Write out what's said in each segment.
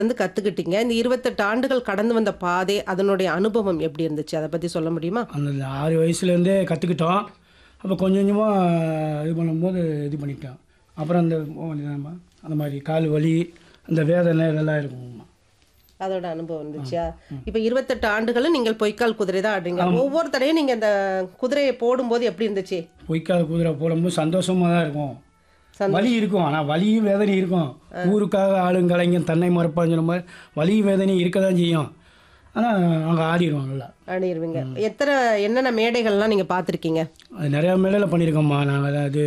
வந்து கத்துக்கிட்டீங்க. இந்த 28 ஆண்டுகள் கடந்து வந்த பாதை, அதனுடைய அனுபவம் எப்படி இருந்துச்சு? அத பத்தி சொல்ல முடியுமா? அந்த 6 வயசுலேருந்தே கற்றுக்கிட்டோம் அப்போ கொஞ்சம் கொஞ்சமாக இது பண்ணும்போது இது பண்ணிட்டோம் அப்புறம் அந்த ஆமா, அந்த மாதிரி கால் வலி அந்த வேதனை இதெல்லாம் இருக்குங்கம்மா அதோட அனுபவம் இருந்துச்சா? இப்ப 28 ஆண்டுகளும் நீங்கள் பொய்க்கால் குதிரை தான் ஆடுறீங்க. ஒவ்வொரு தடவையும் நீங்க அந்த குதிரையை போடும்போது எப்படி இருந்துச்சு? பொய்க்கால் குதிரை போடும்போது சந்தோஷமாக தான் இருக்கும் சந்தோஷம். வலி இருக்கும் ஆனால் வலியும் வேதனையும் இருக்கும் ஊருக்காக ஆளுங்கலைஞன் தன்னை மறப்பான்னு சொன்ன மாதிரி வலியும் வேதனையும் இருக்க தான் செய்யும் ஆனால் நாங்கள் ஆடிடுவோம் நல்லா ஆடிருவீங்க. எத்தனை என்னென்ன மேடைகள்லாம் நீங்க பார்த்துருக்கீங்க? அது நிறையா மேடையில் பண்ணியிருக்கோம்மா நாங்கள் அதாவது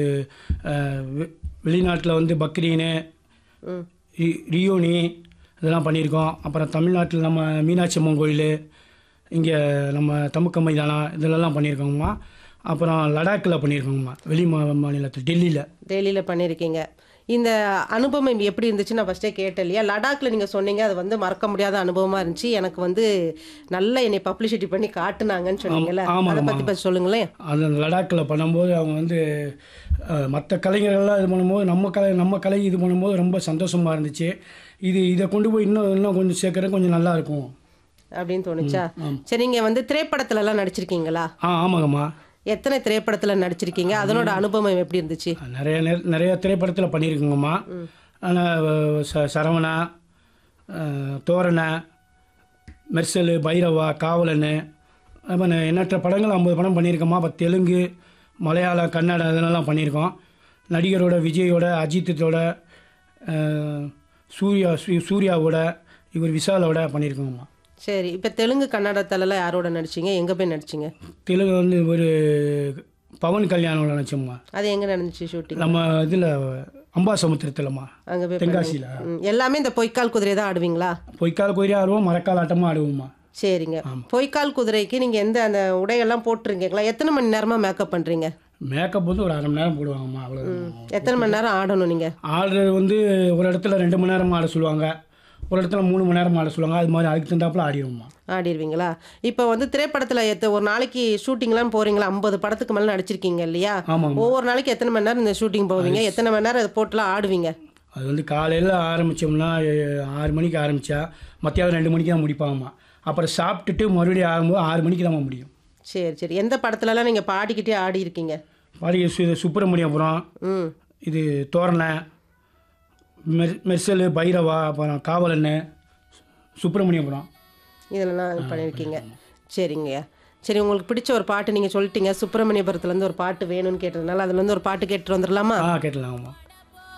வெளிநாட்டில் வந்து பக்ரீனு ம். ரி- ரியோனி இதெல்லாம் பண்ணியிருக்கோம் அப்புறம் தமிழ்நாட்டில் நம்ம மீனாட்சி அம்மன் கோயில் இங்கே நம்ம தமுக்க மைதானம் இதிலெல்லாம் பண்ணியிருக்கோங்கம்மா அப்புறம் லடாக்கில் பண்ணியிருக்கோங்கம்மா வெளி மா மாநிலத்தில் டெல்லியில் டெல்லியில பண்ணியிருக்கீங்க. இந்த அனுபவம் எப்படி இருந்துச்சு நான் ஃபர்ஸ்டே கேட்டேன் இல்லையா? லடாக்ல நீங்க சொன்னீங்க அது வந்து மறக்க முடியாத அனுபவமா இருந்துச்சு. எனக்கு வந்து நல்லா என்னை பப்ளிசிட்டி பண்ணி காட்டுனாங்கன்னு சொன்னீங்கல்ல. ஆமாம், அதை ஆமாம். பத்தி பத்தி சொல்லுங்களேன். அந்த லடாக்கில் பண்ணும்போது அவங்க வந்து மற்ற கலைஞர்கள்லாம் இது பண்ணும்போது நம்ம கலை நம்ம கலை இது பண்ணும்போது ரொம்ப சந்தோஷமாக இருந்துச்சு இது இதை கொண்டு போய் இன்னும் இன்னும் கொஞ்சம் சேர்க்குறது கொஞ்சம் நல்லா இருக்கும் அப்படின்னு தோணுச்சா? சரி நீங்க வந்து திரைப்படத்துல எல்லாம் நடிச்சிருக்கீங்களா? ஆ ஆமாங்கம்மா எத்தனை திரைப்படத்துல நடிச்சிருக்கீங்க? அதனோட அனுபவம் எப்படி இருந்துச்சு? நிறைய நெ- நிறைய திரைப்படத்தில் பண்ணியிருக்குங்கம்மா ஆனால் ச சரவணா அஹ், தோரணை மெர்சலு பைரவா காவலன் அப்புறம் எண்ணற்ற படங்கள் ஐம்பது படம் பண்ணியிருக்கோம்மா அப்போ தெலுங்கு மலையாளம் கன்னடம் இதெல்லாம் பண்ணியிருக்கோம் நடிகரோட விஜயோட அஜித்தோட அஹ், சூர்யா சூ- சூர்யாவோட இவர் விஷாலோட பண்ணியிருக்கோங்கம்மா சரி இப்ப தெலுங்கு கன்னடத்துலலாம் யாரோட நடிச்சீங்க? எங்க போய் நடிச்சீங்க? தெலுங்கு வந்து ஒரு பவன் கல்யாணோட நினச்சோம்மா அது எங்க நடந்துச்சு ஷூட்டிங்? நம்ம இதில் அம்பாசமுத்திரத்தில்மா அங்க போய் தென்காசியில் ம், எல்லாமே இந்த பொய்க்கால் குதிரை தான் ஆடுவீங்களா? பொய்க்கால் குதிரை ஆடுவோம் மரக்கால் ஆட்டமாக ஆடுவோம்மா சரிங்க. பொய்க்கால் குதிரைக்கு நீங்க எந்த அந்த உடையெல்லாம் போட்டுருக்கீங்களா? எத்தனை மணி நேரமா மேக்கப் பண்றீங்க? மேக்கப் வந்து ஒரு அரை மணி நேரம் போடுவாங்கம்மா அவ்வளோதான் எத்தனை மணி நேரம் ஆடணும் நீங்க? ஆடுறது வந்து ஒரு இடத்துல ரெண்டு மணி நேரம் ஆட சொல்லுவாங்க ஒரு இடத்துல மூணு மணி நேரம் ஆட சொல்லுவாங்க அது மாதிரி அதுக்கு தந்தாப்புல ஆடிடுவோம்மா ஆடிடுவீங்களா? இப்போ வந்து திரைப்படத்துல எத்த ஒரு நாளைக்கு ஷூட்டிங்லாம் போறீங்களா? 50 படத்துக்கு மேல நடிச்சிருக்கீங்க இல்லையா? ஆமாங்க ஒவ்வொரு நாளைக்கு எத்தனை மணி நேரம் இந்த ஷூட்டிங் போவீங்க? எத்தனை மணி நேரம் அதை போட்டுலாம் ஆடுவீங்க? அது வந்து காலையில் ஆரம்பித்தோம்னா ஆறு மணிக்கு ஆரம்பித்தா மத்தியானம் ரெண்டு மணிக்கு தான் முடிப்பாங்கம்மா அப்புறம் சாப்பிட்டுட்டு மறுபடியும் ஆகும்போது ஆறு மணிக்கு தான் முடியும் சரி சரி எந்த படத்துலலாம் நீங்க பாடிக்கிட்டே ஆடி இருக்கீங்க? பாடி சு சுப்பிரமணியபுரம் ம் இது தோரணை மெர் மெர்சலு பைரவா அப்புறம் காவலன் சுப்பிரமணியபுரம் இதெல்லாம் பண்ணியிருக்கீங்க சரிங்கய்யா சரி உங்களுக்கு பிடிச்ச ஒரு பாட்டு நீங்கள் சொல்லிட்டீங்க சுப்பிரமணியபுரத்துலேருந்து ஒரு பாட்டு வேணும்னு கேட்டதுனால அதுலேருந்து ஒரு பாட்டு கேட்டு வந்துடலாமா ஆ கேட்டலாங்கம்மா